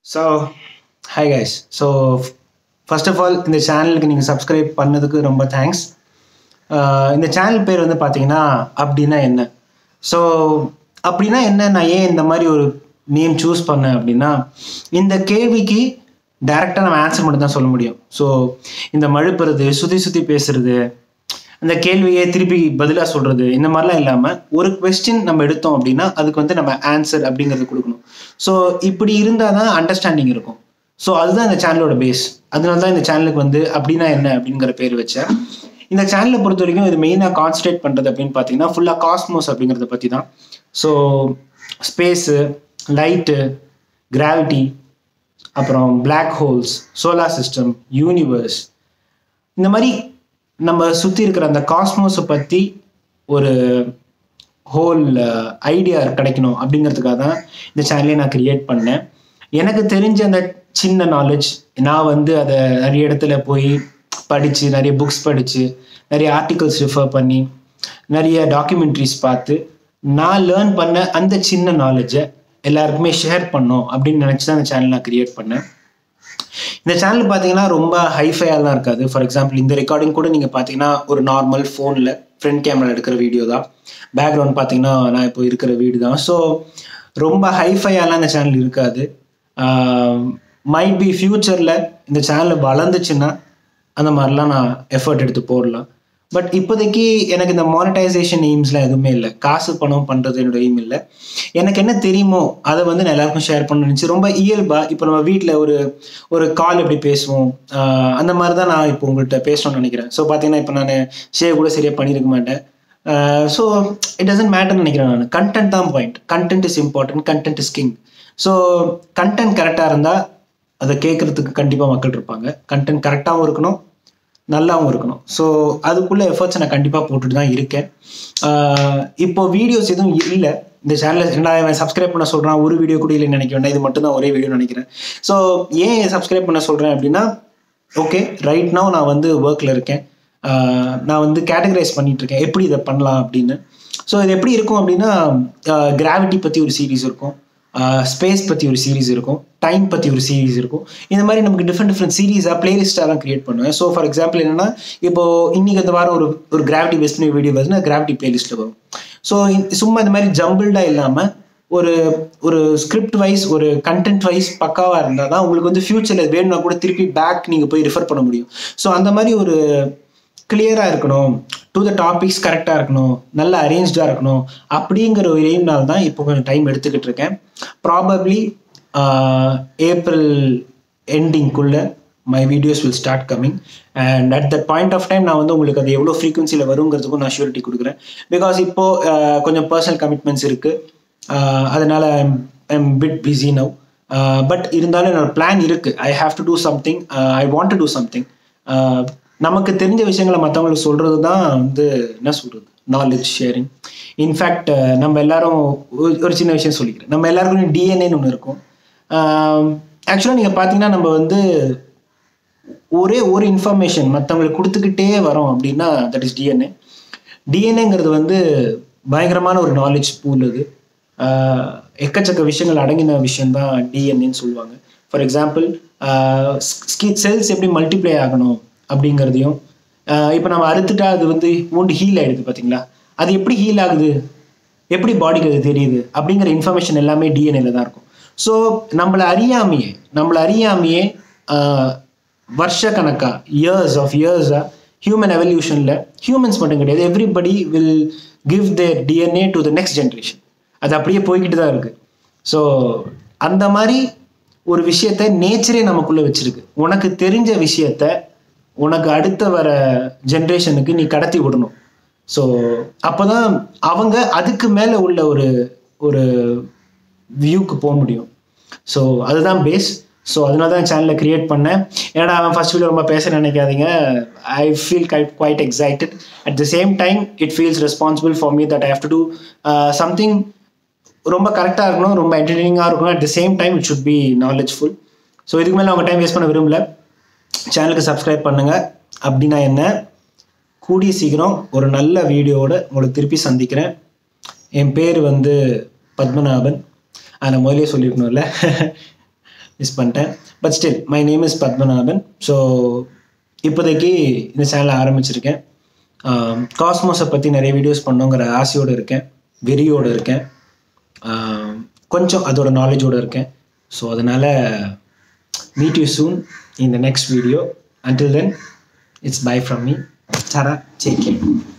so hi guys so first of all இந்த சேனலுக்கு நீங்கள் சப்ஸ்கிரைப் பண்ணதுக்கு ரொம்ப தேங்க்ஸ் இந்த சேனல் பேர் வந்து பார்த்தீங்கன்னா அப்படின்னா என்ன ஸோ அப்படின்னா என்ன நான் ஏன் இந்த மாதிரி ஒரு நேம் சூஸ் பண்ணேன் அப்படின்னா இந்த கேள்விக்கு டைரெக்டாக நம்ம ஆன்சர் மட்டும் தான் சொல்ல முடியும் ஸோ இந்த மழுப்புறது சுற்றி சுற்றி பேசுறது அந்த கேள்வியை திருப்பி பதிலாக சொல்கிறது இந்த மாதிரிலாம் இல்லாமல் ஒரு கொஸ்டின் நம்ம எடுத்தோம் அப்படின்னா அதுக்கு வந்து நம்ம ஆன்சர் அப்படிங்கிறது கொடுக்கணும் ஸோ இப்படி இருந்தால் தான் அண்டர்ஸ்டாண்டிங் இருக்கும் ஸோ அதுதான் இந்த சேனலோட பேஸ் அதனால தான் இந்த சேனலுக்கு வந்து அப்படின்னா என்ன அப்படிங்கிற பேர் வச்சேன் இந்த சேனலை பொறுத்த வரைக்கும் இது மெயினாக கான்சன்ட்ரேட் பண்ணுறது அப்படின்னு பார்த்தீங்கன்னா ஃபுல்லாக காஸ்மோஸ் அப்படிங்கிறத பற்றி தான் ஸோ ஸ்பேஸு லைட்டு கிராவிட்டி அப்புறம் black holes solar system universe இந்த மாதிரி நம்ம சுற்றி இருக்கிற அந்த காஸ்மோஸை பற்றி ஒரு ஹோல் ஐடியா கிடைக்கணும் அப்படிங்கிறதுக்காக தான் இந்த சேனலே நான் க்ரியேட் பண்ணேன் எனக்கு தெரிஞ்ச அந்த சின்ன நாலேஜ் நான் வந்து அதை நிறைய இடத்துல போய் படித்து நிறைய புக்ஸ் படித்து நிறைய ஆர்டிகல்ஸ் ரிஃபர் பண்ணி நிறைய டாக்குமெண்ட்ரிஸ் பார்த்து நான் லேர்ன் பண்ண அந்த சின்ன நாலேஜை எல்லாருக்குமே ஷேர் பண்ணோம் அப்படின்னு நினச்சி தான் இந்த சேனல் நான் க்ரியேட் பண்ணேன் இந்த சேனல் பார்த்தீங்கன்னா ரொம்ப ஹைஃபையாலாம் இருக்காது ஃபார் எக்ஸாம்பிள் இந்த ரெக்கார்டிங் கூட நீங்கள் பார்த்தீங்கன்னா ஒரு நார்மல் ஃபோனில் ஃப்ரண்ட் கேமரா எடுக்கிற வீடியோ தான் பேக்ரவுண்ட் பார்த்தீங்கன்னா நான் இப்போ இருக்கிற வீடு தான் ஸோ ரொம்ப ஹைஃபையாலாம் இந்த சேனல் இருக்காது மைட் பி ஃப்யூச்சரில் இந்த சேனல் வளர்ந்துச்சுன்னா அந்த மாதிரிலாம் நான் எஃபர்ட் எடுத்து போடலாம் பட் இப்போதைக்கு எனக்கு இந்த மானிட்டைசேஷன் எய்ம்ஸ்லாம் எதுவுமே இல்லை காசு பணம் பண்ணுறது என்னோட எய்ம் இல்லை எனக்கு என்ன தெரியுமோ அதை வந்து நான் எல்லாருக்கும் ஷேர் பண்ண நினச்சி ரொம்ப இயல்பாக இப்போ நம்ம வீட்டில் ஒரு ஒரு கால் எப்படி பேசுவோம் அந்த மாதிரி தான் நான் இப்போ உங்கள்கிட்ட பேசணும்னு நினைக்கிறேன் ஸோ பார்த்தீங்கன்னா இப்போ நான் ஷேர் கூட சரியாக பண்ணியிருக்க மாட்டேன் ஸோ இட் டசன்ட் மேட்டர்னு நினைக்கிறேன் நான் கண்டென்ட் தான் point content is important content is king so content கரெக்டாக இருந்தால் அதை கேட்குறதுக்கு கண்டிப்பாக மக்கள் இருப்பாங்க கண்டென்ட் கரெக்டாகவும் இருக்கணும் நல்லாவும் இருக்கணும் ஸோ அதுக்குள்ளே எஃபர்ட்ஸ் நான் கண்டிப்பாக போட்டுட்டு தான் இருக்கேன் இப்போ வீடியோஸ் எதுவும் இல்லை இந்த சேனலில் நான் சப்ஸ்கிரைப் பண்ண சொல்கிறேன் ஒரு வீடியோ கூட இல்லைன்னு நினைக்க வேண்டாம் இது மட்டும் தான் ஒரே வீடியோ நினைக்கிறேன் ஸோ ஏன் சப்ஸ்கிரைப் பண்ண சொல்கிறேன் அப்படின்னா ஓகே ரைட் நோ நான் வந்து ஒர்க்கில் இருக்கேன் நான் வந்து கேட்டகரைஸ் பண்ணிட்டு இருக்கேன் எப்படி இதை பண்ணலாம் அப்படின்னு ஸோ இது எப்படி இருக்கும் அப்படின்னா கிராவிட்டி பற்றி ஒரு சீரீஸ் இருக்கும் ஸ்பேஸ் பற்றி ஒரு சீரீஸ் இருக்கும் டைம் பற்றி ஒரு சீரீஸ் இருக்கும் இந்த மாதிரி நமக்கு டிஃப்ரெண்ட் டிஃப்ரெண்ட் சீரீஸாக பிளேலிஸ்ட்டாக தான் கிரியேட் பண்ணுவேன் ஸோ ஃபார் எக்ஸாம்பிள் என்னன்னா இப்போ இன்னைக்கு அந்த வாரம் ஒரு ஒரு கிராவிட்டி பெஸ்ட் வீடியோ வருதுன்னா கிராவிட்டி பிளேலிஸ்ட்டில் வரும் ஸோ சும்மா இந்த மாதிரி ஜம்பிள்டாக இல்லாமல் ஒரு ஒரு ஸ்கிரிப்ட் வைஸ் ஒரு கண்டென்ட் வைஸ் பக்காவாக இருந்தால் தான் உங்களுக்கு வந்து ஃபியூச்சரில் வேணும்னா கூட திருப்பி பேக் நீங்கள் போய் ரிஃபர் பண்ண முடியும் ஸோ அந்த மாதிரி ஒரு கிளியராக இருக்கணும் டு த டாபிக்ஸ் கரெக்டாக இருக்கணும் நல்ல அரேஞ்ச்டாக இருக்கணும் அப்படிங்கிற ஒரு எய்ம்னால தான் இப்போ கொஞ்சம் டைம் எடுத்துக்கிட்டு இருக்கேன் ப்ராபப்ளி ஏப்ரல் எண்டிங்குள்ளே my videos will start coming and at that point of time நான் வந்து உங்களுக்கு அது எவ்வளோ ஃப்ரீக்வன்சியில் வருங்கிறதுக்கும் நான் ஷூரிட்டி கொடுக்குறேன் பிகாஸ் இப்போது கொஞ்சம் பர்சனல் கமிட்மெண்ட்ஸ் இருக்குது அதனால் I'm I'm bit busy now but இருந்தாலும் என்னோட பிளான் இருக்குது I have to do something I want to do something நமக்கு தெரிஞ்ச விஷயங்களை மற்றவங்களுக்கு சொல்கிறது தான் வந்து என்ன சொல்கிறது நாலேஜ் ஷேரிங் இன்ஃபேக்ட் நம்ம எல்லாரும் ஒரு சின்ன விஷயம் சொல்லிக்கிறேன் நம்ம எல்லாருக்கும் டிஎன்ஏன்னு ஒன்று இருக்கும் ஆக்சுவலாக நீங்கள் பார்த்தீங்கன்னா நம்ம வந்து ஒரே ஒரு இன்ஃபர்மேஷன் மற்றவங்களுக்கு கொடுத்துக்கிட்டே வரோம் அப்படின்னா தட் இஸ் டிஎன்ஏ டிஎன்ஏங்கிறது வந்து பயங்கரமான ஒரு நாலேஜ் பூல் அது எக்கச்சக்க விஷயங்கள் அடங்கின விஷயம் தான் டிஎன்ஏன்னு சொல்லுவாங்க ஃபார் எக்ஸாம்பிள் செல்ஸ் எப்படி மல்டிப்ளை ஆகணும் அப்படிங்கிறதையும் இப்போ நம்ம அறுத்துட்டா அது வந்து ஊண்டு ஹீல் ஆகிடுது பார்த்தீங்களா அது எப்படி ஹீல் ஆகுது எப்படி பாடிக்கு அது தெரியுது அப்படிங்கிற இன்ஃபர்மேஷன் எல்லாமே டிஎன்ஏல தான் இருக்கும் ஸோ நம்மளை அறியாமையே நம்மளை அறியாமையே வருஷ கணக்கா இயர்ஸ் ஆஃப் இயர்ஸாக ஹியூமன் எவல்யூஷனில் ஹியூமன்ஸ் மட்டும் கிடையாது everybody will give their DNA to the next generation அது அப்படியே போய்கிட்டு தான் இருக்குது ஸோ அந்த மாதிரி ஒரு விஷயத்த நேச்சரே நமக்குள்ளே வச்சிருக்கு உனக்கு தெரிஞ்ச விஷயத்த உனக்கு அடுத்த வர ஜென்ரேஷனுக்கு நீ கடத்தி விடணும் ஸோ அப்போ தான் அவங்க அதுக்கு மேலே உள்ள ஒரு ஒரு வியூக்கு போக முடியும் ஸோ அதுதான் பேஸ் ஸோ அதனால தான் சேனலில் க்ரியேட் பண்ணேன் ஏன்னா அவன் ஃபர்ஸ்ட் வீடியோ ரொம்ப பேச நினைக்காதீங்க I feel guy quite excited at the same time it feels responsible for me that I have to do something ரொம்ப கரெக்டாக இருக்கணும் ரொம்ப என்டர்டெய்னிங்காக இருக்கணும் at the same time it should be knowledgeful so இதுக்கு மேலே அவங்க டைம் வேஸ்ட் பண்ண விரும்பல சேனலுக்கு சப்ஸ்கிரைப் பண்ணுங்கள் அப்படின்னா என்ன கூடிய சீக்கிரம் ஒரு நல்ல வீடியோவோட உங்களுக்கு திருப்பி சந்திக்கிறேன் என் பேர் வந்து பத்மநாபன் அதை நான் முதலே சொல்லியிருக்கணும்ல மிஸ் பண்ணிட்டேன் but still my name is Padmanabhan so இப்போதைக்கு இந்த சேனலை ஆரம்பிச்சிருக்கேன் காஸ்மோஸை பற்றி நிறைய வீடியோஸ் பண்ணோங்கிற ஆசையோடு இருக்கேன் வெறியோடு இருக்கேன் ஆம், கொஞ்சம் அதோட நாலேஜோடு இருக்கேன் ஸோ அதனால் meet you soon in the next video until then it's bye from me tara take care